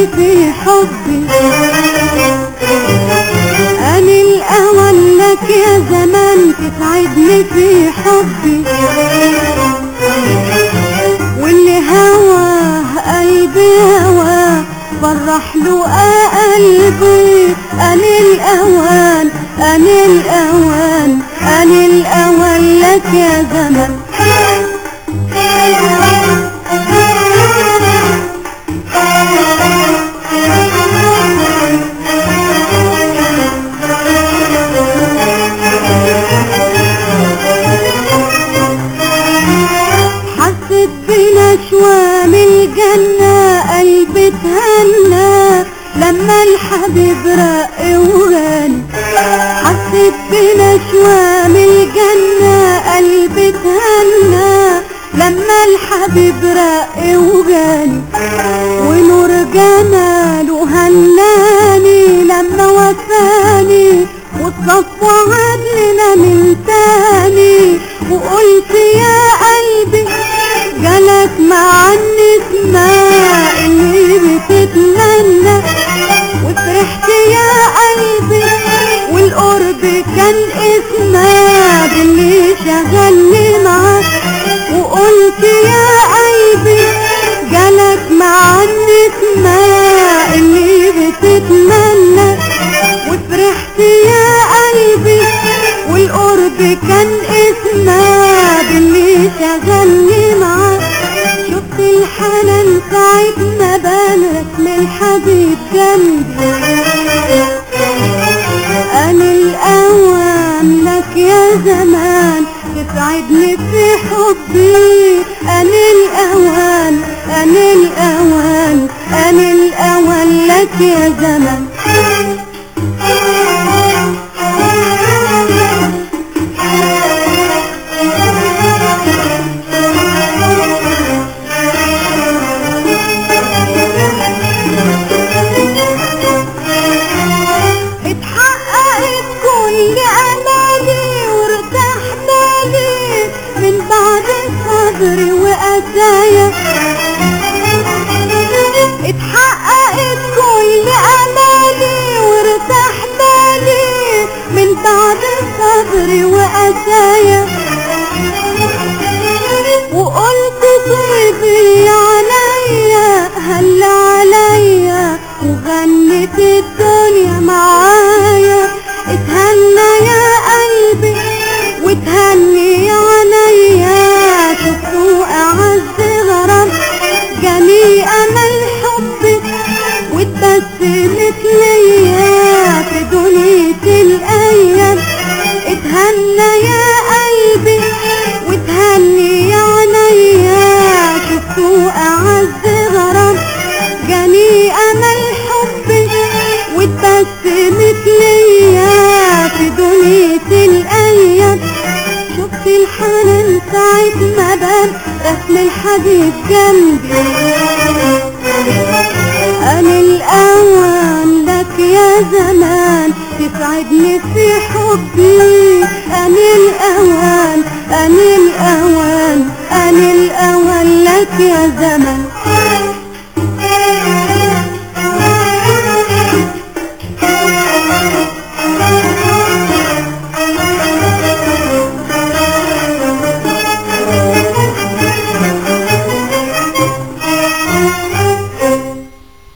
تسعدني في حبي أنا الأول لك يا زمان تسعدني في حبي واللي هواه قلبي هواه فرح له قلبي أنا الأوان أنا الأوان أنا الأوان لك يا زمان حسيت بنشوة من الجنة قلبي اتهنى لما الحبيب رق وغني حسيت بنشوة من الجنة قلبي اتهنى لما الحبيب رق وغني ونور جماله هناني لما وفاني والصفوة عدلنا من تاني وقلت يا قلبي جالك مع النسمة اللي بتتمنى وفرحت يا قلبي والقرب كان اسمها باللي شغلني معاك وقلت يا قلبي جالك مع النسمة اللي بتتمنى وفرحت يا قلبي والقرب كان اسمها باللي شغلني معاك شفت الحنان ساعة ما بان رسم الحبيب جنبي أنا الأوان لك يا زمان تسعدني في حبي أنا الأوان أنا الأوان أنا الأوان لك يا زمان اتحققت كل امالي وارتاح بالي من بعد صبري وقسايا اتحققت كل امالي وارتاح بالي من بعد صبري وقسايا وقلت صيبي عليا هل عليا وغنت الدنيا معايا اتهنى يا قلبي وتهني عينيا شفتوا اعز غرام جاني امل حبي واتبسمت ليا في دنيا الايام اتهنى يا قلبي وتهني عينيا شفتوا اعز غرام جاني امل حبي واتبسمت ليا في دنيا الايام شفت الحنان ساعة ما بان رسم الحبيب جنبي أنا الأوان لك يا زمان تسعدني في حبي أنا الأوان أنا الأوان أنا الأوان لك يا زمان